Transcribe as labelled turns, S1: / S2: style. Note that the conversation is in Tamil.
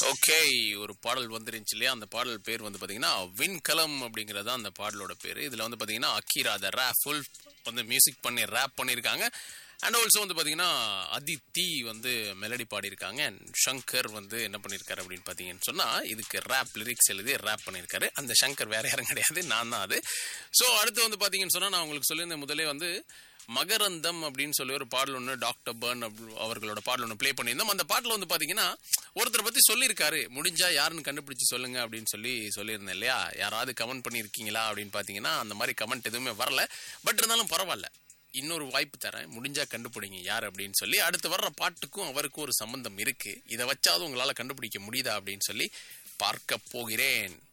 S1: ஓகே ஒரு பாடல் வந்துருந்துச்சு இல்லையா அந்த பாடல் பேர் வந்து பாத்தீங்கன்னா விண்கலம் அப்படிங்கறது அந்த பாடலோட பேரு இதுல வந்து பாத்தீங்கன்னா அக்கீரா த ரேப் ஃபுல் வந்து மியூசிக் பண்ணி ரேப் பண்ணியிருக்காங்க அண்ட் ஆல்சோ வந்து பாத்தீங்கன்னா அதித்தி வந்து மெலடி பாடியிருக்காங்க and ஷங்கர் வந்து என்ன பண்ணியிருக்காரு அப்படின்னு பாத்தீங்கன்னு சொன்னா இதுக்கு ரேப் லிரிக்ஸ் எழுதி ரேப் பண்ணியிருக்காரு அந்த ஷங்கர் வேற யாரும் கிடையாது நான் தான் அது ஸோ அடுத்து வந்து பாத்தீங்கன்னு சொன்னா நான் உங்களுக்கு சொல்லியிருந்தேன் முதலே வந்து மகரந்தம் அப்படின்னு சொல்லி ஒரு பாடல் ஒன்று டாக்டர் பர்ன் அப்படி- அவர்களோட பாடல் ஒன்று ப்ளே பண்ணியிருந்தோம் அந்த பாட்டில் வந்து பார்த்தீங்கன்னா ஒருத்தரை பற்றி சொல்லியிருக்காரு முடிஞ்சா யாருன்னு கண்டுபிடிச்சு சொல்லுங்க அப்படின்னு சொல்லி சொல்லியிருந்தேன் இல்லையா யாராவது கமெண்ட் பண்ணியிருக்கீங்களா அப்படின்னு பார்த்தீங்கன்னா அந்த மாதிரி கமெண்ட் எதுவுமே வரல பட் இருந்தாலும் பரவாயில்ல இன்னொரு வாய்ப்பு தரேன் முடிஞ்சா கண்டுபிடிங்க யார் அப்படின்னு சொல்லி அடுத்து வர்ற பாட்டுக்கும் அவருக்கும் ஒரு சம்பந்தம் இருக்கு இதை வச்சாவது உங்களால் கண்டுபிடிக்க முடியுதா அப்படின்னு சொல்லி பார்க்க போகிறேன்